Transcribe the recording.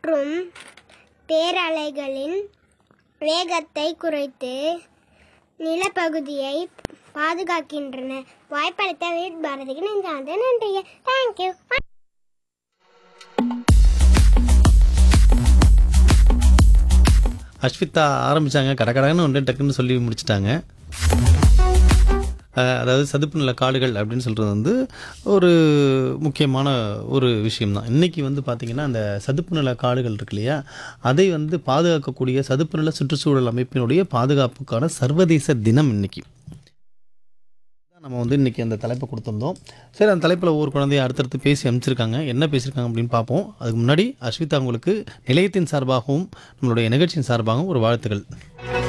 மற்றும் பேரலைகளின் வேகத்தை குறைத்து நிலப்பகுதியை பாதுகாக்கின்றன வாய்ப்பளித்த வீட் பாரதிக்கு நெஞ்சார்ந்த நன்றி தேங்க்யூ அஸ்விதா ஆரம்பிச்சாங்க கடகடன்னு ஒன்று டக்குன்னு சொல்லி முடிச்சிட்டாங்க அஹ், அதாவது சதுப்பு நில காடுகள் அப்படின்னு சொல்கிறது வந்து ஒரு முக்கியமான ஒரு விஷயம்தான் இன்றைக்கி வந்து பார்த்திங்கன்னா அந்த சதுப்பு நில காடுகள் இருக்கு இல்லையா அதை வந்து பாதுகாக்கக்கூடிய சதுப்பு நில சுற்றுச்சூழல் அமைப்பினுடைய பாதுகாப்புக்கான சர்வதேச தினம் இன்னைக்கு நம்ம வந்து இன்றைக்கி அந்த தலைப்பை கொடுத்துருந்தோம் சரி அந்த தலைப்பில் ஒவ்வொரு குழந்தைய அடுத்தடுத்து பேசி அமைச்சிருக்காங்க என்ன பேசியிருக்காங்க அப்படின்னு பார்ப்போம் அதுக்கு முன்னாடி அஸ்விதா உங்களுக்கு நிலையத்தின் சார்பாகவும் நம்மளுடைய நிகழ்ச்சியின் சார்பாகவும் ஒரு வாழ்த்துக்கள்